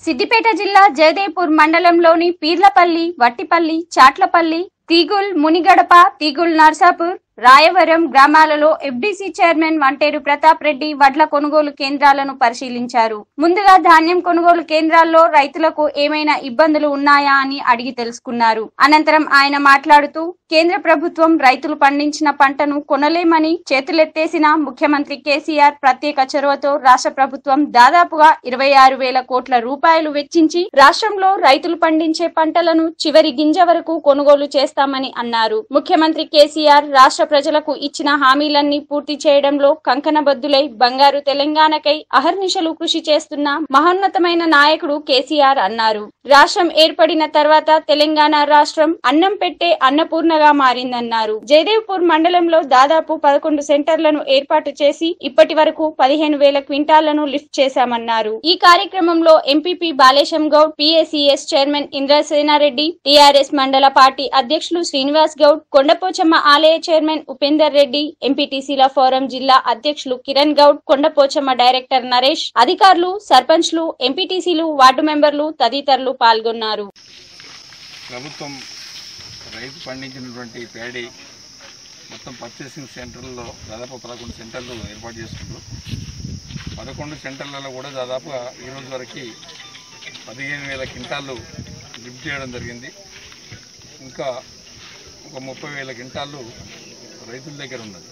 సిద్దిపేట జిల్లా జయదేపూర్ మండలంలోని పీర్లపల్లి వట్టిపల్లి చాట్లపల్లి తీగుల్ మునిగడప తీగుల్ నర్సాపూర్ రాయవరం గ్రామాలలో ఎఫ్డీసీ చైర్మన్ వంటేరు ప్రతాప్ రెడ్డి వడ్ల కొనుగోలు కేంద్రాలను పరిశీలించారు ముందుగా ధాన్యం కొనుగోలు కేంద్రాల్లో రైతులకు ఏమైనా ఇబ్బందులు ఉన్నాయా అని అడిగి తెలుసుకున్నారు అనంతరం ఆయన మాట్లాడుతూ కేంద్ర ప్రభుత్వం రైతులు పండించిన పంటను కొనలేమని చేతులెత్తేసిన ముఖ్యమంత్రి కేసీఆర్ ప్రత్యేక చొరవతో రాష్ట్ర ప్రభుత్వం దాదాపుగా ఇరవై ఆరు వేల కోట్ల రూపాయలు వెచ్చించి రాష్ట్రంలో రైతులు పండించే పంటలను చివరి గింజ వరకు కొనుగోలు చేస్తామని అన్నారు ముఖ్యమంత్రి కేసీఆర్ రాష్ట్ర ప్రజలకు ఇచ్చిన హామీలన్నీ పూర్తి చేయడంలో కంకణబద్దులై బంగారు తెలంగాణకై అహర్నిశలు కృషి చేస్తున్న మహోన్నతమైన నాయకుడు కేసీఆర్ అన్నారు రాష్ట్రం ఏర్పడిన తర్వాత తెలంగాణ రాష్ట్రం అన్నం పెట్టే అన్నపూర్ణగా మారిందన్నారు జయదేవ్పూర్ మండలంలో దాదాపు పదకొండు సెంటర్లను ఏర్పాటు చేసి ఇప్పటి వరకు పదిహేను వేల క్వింటాళ్లను లిఫ్ట్ చేశామన్నారు ఈ కార్యక్రమంలో MPP Balesham Goud PSCS chairman Indrasena Reddy TRS మండల పార్టీ అధ్యక్షులు శ్రీనివాస్ గౌడ్ కొండపోచమ్మ ఆలయ చైర్మన్ ఉపేందర్ రెడ్డి ఎంపీటీసీల ఫోరం జిల్లా అధ్యక్షులు కిరణ్ గౌడ్ కొండపోచమ్మ డైరెక్టర్ నరేష్ అధికారులు సర్పంచ్లు ఎంపీటీసీలు వార్డు మెంబర్లు తదితరులు పాల్గొన్నారు ప్రభుత్వం రైతు పండించినటువంటి ప్యాడీ మొత్తం పర్చేసింగ్ సెంటర్లలో దాదాపు పదకొండు సెంటర్లు ఏర్పాటు చేసుకుంటూ పదకొండు సెంటర్లలో కూడా దాదాపుగా ఈ రోజు వరకు పదిహేను వేల క్వింటాళ్ళు లిఫ్ట్ చేయడం జరిగింది ఇంకా ఒక ముప్పై వేల క్వింటాళ్ళు రైతుల దగ్గర ఉన్నది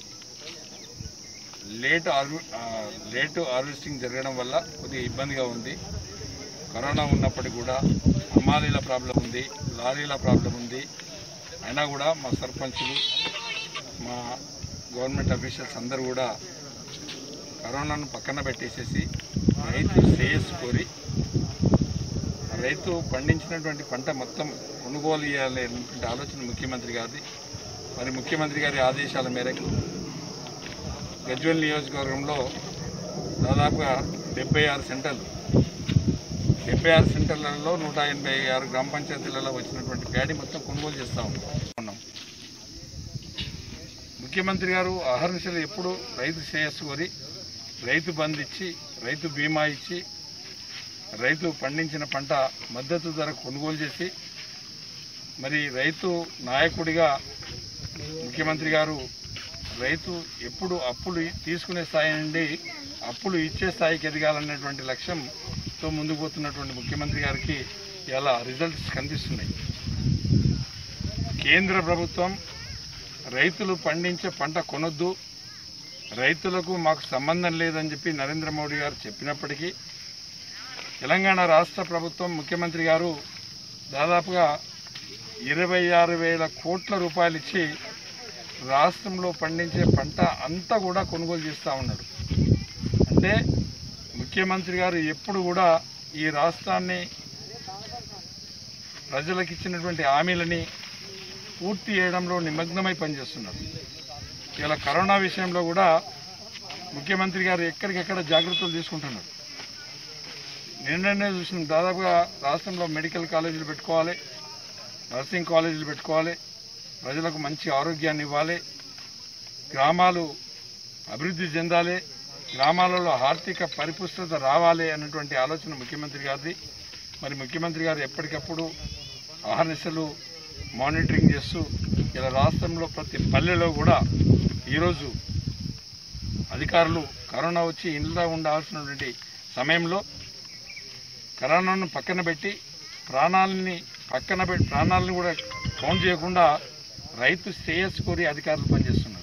లేట్ హార్వె ఆ, లేటు హార్వెస్టింగ్ జరగడం వల్ల కొద్దిగా ఇబ్బందిగా ఉంది కరోనా ఉన్నప్పటికీ కూడా హమాలీల ప్రాబ్లం ఉంది లారీల ప్రాబ్లం ఉంది అయినా కూడా మా సర్పంచులు మా గవర్నమెంట్ అఫీషియల్స్ అందరూ కూడా కరోనాను పక్కన పెట్టేసేసి రైతు శ్రేయస్సు కోరి రైతు పండించినటువంటి పంట మొత్తం కొనుగోలు చేయాలనేటువంటి ఆలోచన ముఖ్యమంత్రి గారిది మరి ముఖ్యమంత్రి గారి ఆదేశాల మేరకు గజ్వెల్ నియోజకవర్గంలో దాదాపుగా డెబ్బై ఆరు సెంటర్లు డెబ్బై ఆరు సెంటర్లలో నూట ఎనభై ఆరు గ్రామ పంచాయతీలలో వచ్చినటువంటి ప్యాడీ మొత్తం కొనుగోలు చేస్తా ఉన్నాం ముఖ్యమంత్రి గారు అహర్నిశలు ఎప్పుడు రైతు శ్రేయస్సు కోరి రైతు బంద్ ఇచ్చి రైతు బీమా ఇచ్చి రైతు పండించిన పంట మద్దతు ధర కొనుగోలు చేసి మరి రైతు నాయకుడిగా ముఖ్యమంత్రి గారు రైతు ఎప్పుడు అప్పులు తీసుకునే స్థాయి నుండి అప్పులు ఇచ్చే స్థాయికి ఎదగాలన్నటువంటి లక్ష్యంతో ముందుకు పోతున్నటువంటి ముఖ్యమంత్రి గారికి ఇలా రిజల్ట్స్ కనిపిస్తున్నాయి కేంద్ర ప్రభుత్వం రైతులు పండించే పంట కొనొద్దు రైతులకు మాకు సంబంధం లేదని చెప్పి నరేంద్ర మోడీ గారు చెప్పినప్పటికీ తెలంగాణ రాష్ట్ర ప్రభుత్వం ముఖ్యమంత్రి గారు దాదాపుగా ఇరవై ఆరు వేల కోట్ల రూపాయలు ఇచ్చి రాష్ట్రంలో పండించే పంట అంతా కూడా కొనుగోలు చేస్తూ ఉన్నాడు అంటే ముఖ్యమంత్రి గారు ఎప్పుడు కూడా ఈ రాష్ట్రాన్ని ప్రజలకు ఇచ్చినటువంటి హామీలని పూర్తి చేయడంలో నిమగ్నమై పనిచేస్తున్నారు ఇలా కరోనా విషయంలో కూడా ముఖ్యమంత్రి గారు ఎక్కడికెక్కడ జాగ్రత్తలు తీసుకుంటున్నారు నిన్ననే చూసిన దాదాపుగా రాష్ట్రంలో మెడికల్ కాలేజీలు పెట్టుకోవాలి నర్సింగ్ కాలేజీలు పెట్టుకోవాలి ప్రజలకు మంచి ఆరోగ్యాన్ని ఇవ్వాలి గ్రామాలు అభివృద్ధి చెందాలి గ్రామాలలో ఆర్థిక పరిపుష్టత రావాలి అన్నటువంటి ఆలోచన ముఖ్యమంత్రి గారిది మరి ముఖ్యమంత్రి గారు ఎప్పటికప్పుడు ఆహర్నిశలు మానిటరింగ్ చేస్తూ ఇలా రాష్ట్రంలో ప్రతి పల్లెలో కూడా ఈరోజు అధికారులు కరోనా వచ్చి ఇంట్లో ఉండాల్సినటువంటి సమయంలో కరోనాను పక్కన పెట్టి ప్రాణాలని పక్కన పెట్టి ప్రాణాలను కూడా కౌంట్ చేయకుండా రైతు శ్రేయస్సు కోరి అధికారులు పనిచేస్తున్నారు